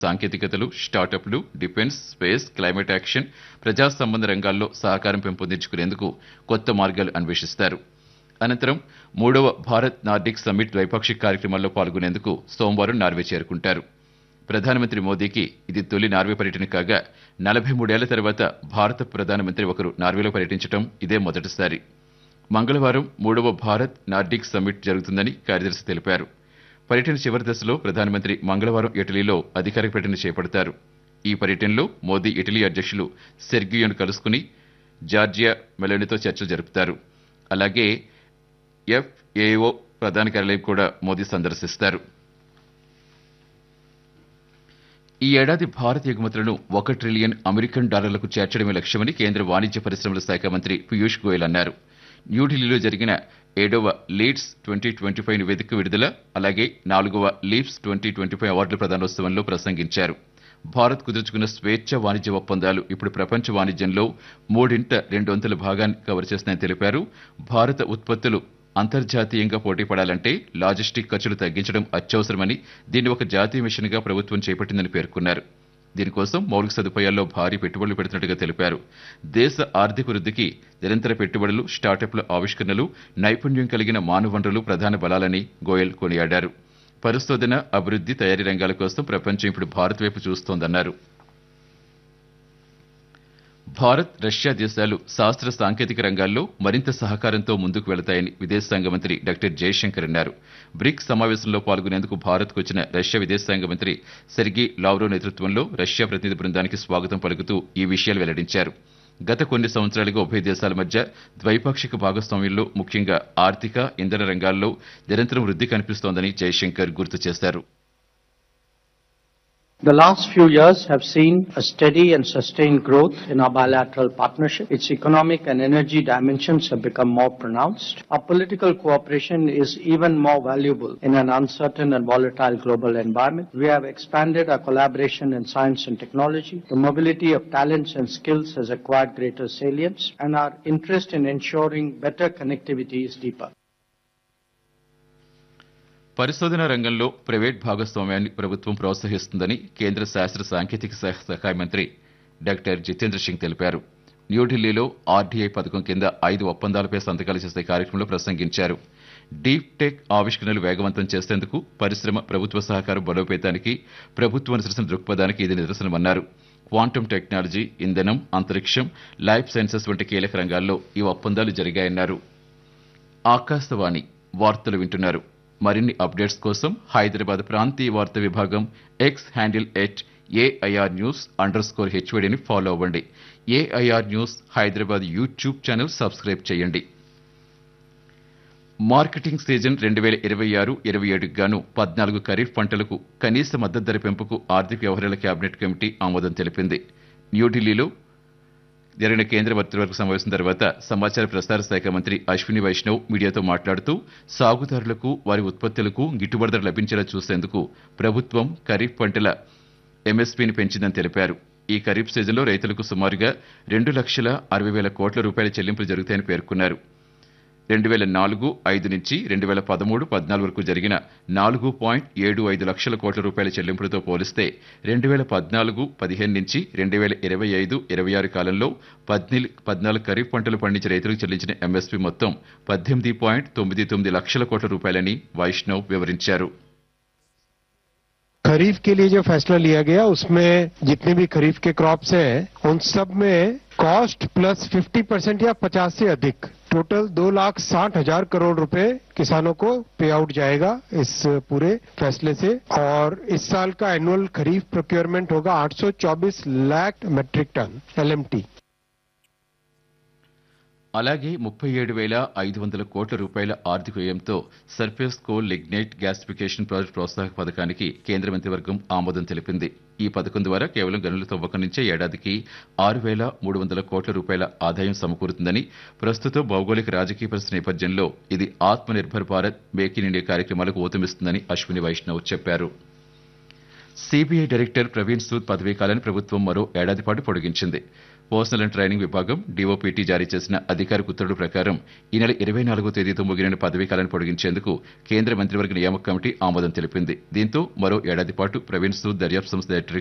సాంకేతికతలు స్టార్టప్లు defence space climate action ప్రజా సంబంధ రంగాల్లో సహకారం పెంపొందించుకునేందుకు కొత్త మార్గాలు అన్వేషిస్తారు అనంతరం మూడవ భారత్ నార్డిక్ సమ్మిట్ ద్వైపాక్షిక కార్యక్రమాల్లో పాల్గొనేందుకు సోమవారం నార్వే చేరుకుంటారు ప్రధానమంత్రి మోదీకి ఇది తొలి నార్వే పర్యటన కాగా నలభై మూడేళ్ల తర్వాత భారత ప్రధానమంత్రి ఒకరు నార్వేలో పర్యటించడం ఇదే మొదటిసారి మంగళవారం మూడవ భారత్ నార్డిక్ సమ్మిట్ జరుగుతుందని కార్యదర్శి తెలిపారు పర్యటన చివరి దశలో ప్రధానమంత్రి మంగళవారం ఇటలీలో అధికారిక పర్యటన చేపడతారు ఈ పర్యటనలో మోదీ ఇటలీ అధ్యక్షులు సెర్గియోను కలుసుకుని జార్జియా మెలోనితో చర్చలు జరుపుతారు అలాగే ఎఫ్ఏఓ ప్రధాన కార్యాలయం కూడా మోదీ సందర్శిస్తారు ఈ ఏడాది భారత్ ఎగుమతులను ఒక ట్రిలియన్ అమెరికన్ డాలర్లకు చేర్చడమే లక్ష్యమని కేంద్ర వాణిజ్య పరిశ్రమల శాఖ మంత్రి పీయూష్ గోయల్ అన్నారు న్యూఢిల్లీలో జరిగిన ఏడవ లీడ్స్ ట్వంటీ ట్వంటీ ఫైవ్ నివేదిక విడుదల అలాగే నాలుగవ లీప్స్ ట్వంటీ ట్వంటీ ఫైవ్ అవార్డుల ప్రదానోత్సవంలో ప్రసంగించారు భారత్ కుదుర్చుకున్న స్వేచ్ఛ వాణిజ్య ఒప్పందాలు ఇప్పుడు ప్రపంచ వాణిజ్యంలో మూడింట రెండు వంతుల భాగాన్ని కవర్ చేస్తున్నాయని తెలిపారు భారత ఉత్పత్తులు అంతర్జాతీయంగా పోటీ పడాలంటే లాజిస్టిక్ ఖర్చులు తగ్గించడం అత్యవసరమని దీన్ని ఒక జాతీయ మిషన్గా ప్రభుత్వం చేపట్టిందని పేర్కొన్నారు దీనికోసం మౌలిక సదుపాయాల్లో భారీ పెట్టుబడులు పెడుతున్నట్టుగా తెలిపారు దేశ ఆర్థిక వృద్ధికి నిరంతర పెట్టుబడులు స్టార్టప్ల ఆవిష్కరణలు నైపుణ్యం కలిగిన మానవ వనరులు ప్రధాన బలాలని గోయల్ కొనియాడారు పరిశోధన అభివృద్ధి తయారీ రంగాల కోసం ప్రపంచం ఇప్పుడు భారత్ వైపు చూస్తోందన్నారు భారత్ రష్యా దేశాలు శాస్త్ర సాంకేతిక రంగాల్లో మరింత సహకారంతో ముందుకు వెళతాయని విదేశాంగ మంత్రి డాక్టర్ జయశంకర్ అన్నారు బ్రిక్స్ సమావేశంలో పాల్గొనేందుకు భారత్కు వచ్చిన రష్యా విదేశాంగ మంత్రి సెర్గీ లావ్రో నేతృత్వంలో రష్యా ప్రతినిధి బృందానికి స్వాగతం పలుకుతూ ఈ విషయాలు వెల్లడించారు గత కొన్ని సంవత్సరాలుగా ఉభయ దేశాల మధ్య ద్వైపాక్షిక భాగస్వామ్యంలో ముఖ్యంగా ఆర్థిక ఇంధన రంగాల్లో నిరంతరం వృద్ధి కనిపిస్తోందని జయశంకర్ గుర్తు చేశారు The last few years have seen a steady and sustained growth in our bilateral partnership. Its economic and energy dimensions have become more pronounced. Our political cooperation is even more valuable in an uncertain and volatile global environment. We have expanded our collaboration in science and technology. The mobility of talents and skills has acquired greater salience, and our interest in ensuring better connectivity is deeper. పరిశోధన రంగంలో private భాగస్వామ్యాన్ని ప్రభుత్వం ప్రోత్సహిస్తుందని కేంద్ర శాస్త్ర సాంకేతిక శాఖ సహాయ మంత్రి డాక్టర్ జితేంద్ర సింగ్ తెలిపారు న్యూఢిల్లీలో ఆర్డీఐ పథకం కింద ఐదు ఒప్పందాలపై సంతకాలు చేసే కార్యక్రమంలో ప్రసంగించారు డీప్ టెక్ ఆవిష్కరణలు వేగవంతం చేసేందుకు పరిశ్రమ ప్రభుత్వ సహకారం బలోపేతానికి ప్రభుత్వం అనుసరిస్తున్న దృక్పథానికి ఇది నిదర్శనమన్నారు క్వాంటం టెక్నాలజీ ఇంధనం అంతరిక్షం లైఫ్ సైన్సెస్ వంటి కీలక రంగాల్లో ఈ ఒప్పందాలు జరిగాయన్నారు ఆకాశవాణి వార్తలు వింటున్నారు మరిన్ని అప్డేట్స్ కోసం హైదరాబాద్ ప్రాంతీయ వార్తా విభాగం X handle at AIR news underscore హెచ్వడిని ఫాలో అవ్వండి AIR news Hyderabad YouTube channel subscribe చేయండి మార్కెటింగ్ సీజన్ రెండు వేల ఇరవై ఆరు ఇరవై ఏడుకు గాను పద్నాలుగు ఖరీఫ్ పంటలకు కనీస మద్దతు ధర పెంపుకు ఆర్థిక వ్యవహారాల కేబినెట్ కమిటీ ఆమోదం తెలిపింది న్యూఢిల్లీలో జరిగిన కేంద్ర మంత్రివర్గ సమావేశం తర్వాత సమాచార ప్రసార శాఖ మంత్రి అశ్విని వైష్ణవ్ మీడియాతో మాట్లాడుతూ సాగుదారులకు వారి ఉత్పత్తులకు గిట్టుబాటు ధర లభించేలా చూసేందుకు ప్రభుత్వం ఖరీఫ్ పంటల ఎంఎస్పీని పెంచిందని తెలిపారు ఈ ఖరీఫ్ సీజన్లో రైతులకు సుమారుగా రెండు లక్షల అరవై వేల కోట్ల రూపాయల చెల్లింపులు జరుగుతాయని పేర్కొన్నారు రెండు వేల నాలుగు ఐదు నుంచి రెండు వేల పదమూడు పద్నాలుగు వరకు జరిగిన నాలుగు పాయింట్ ఏడు ఐదు లక్షల కోట్ల రూపాయల చెల్లింపులతో పోలిస్తే రెండు వేల పద్నాలుగు పదిహేను నుంచి రెండు వేల ఇరవై ఐదు ఇరవై ఆరు కాలంలో పద్నాలుగు పద్నాలుగు ఖరీఫ్ పంటలు పండించే రైతులకు చెల్లించిన ఎంఎస్పీ మొత్తం పద్దెనిమిది పాయింట్ తొమ్మిది తొమ్మిది లక్షల కోట్ల రూపాయలని వైష్ణవ్ వివరించారు खरीफ के लिए जो फैसला लिया गया उसमें जितने भी खरीफ के क्रॉप्स हैं उन सब में कॉस्ट प्लस 50 परसेंट या 50 से अधिक टोटल दो लाख साठ हजार करोड़ रुपए किसानों को पे आउट जाएगा इस पूरे फैसले से और इस साल का एनुअल खरीफ प्रोक्योरमेंट होगा 824 लाख मेट्रिक टन एलएमटी అలాగే ముప్పై ఏడు వేల ఐదు వందల కోట్ల రూపాయల ఆర్థిక వ్యయంతో surface coal lignite gasification project ప్రోత్సాహక పథకానికి కేంద్ర మంత్రివర్గం ఆమోదం తెలిపింది ఈ పథకం ద్వారా కేవలం గనుల తవ్వకం నుంచే ఏడాదికి ఆరు వేల మూడు వందల కోట్ల రూపాయల ఆదాయం సమకూరుతుందని ప్రస్తుతం భౌగోళిక రాజకీయ పరిస్థితి నేపథ్యంలో ఇది Atma Nirbhar Bharat make in India కార్యక్రమాలకు ఊతమిస్తుందని అశ్విని వైష్ణవ్ చెప్పారు సిబిఐ డైరెక్టర్ ప్రవీణ్ సూద్ పదవీ కాలాన్ని ప్రభుత్వం మరో ఏడాది పాటు పొడిగించింది పర్సనల్ అండ్ ట్రైనింగ్ విభాగం డీఓపీటీ జారీ చేసిన అధికారిక ఉత్తర్వుల ప్రకారం ఈ నెల ఇరవై నాలుగో తేదీతో ముగిన పదవీ కాలాన్ని పొడిగించేందుకు కేంద్ర మంత్రివర్గ నియామక కమిటీ ఆమోదం తెలిపింది దీంతో మరో ఏడాది పాటు ప్రవీణ్ సూద్ దర్యాప్తు సంస్థ డైరెక్టర్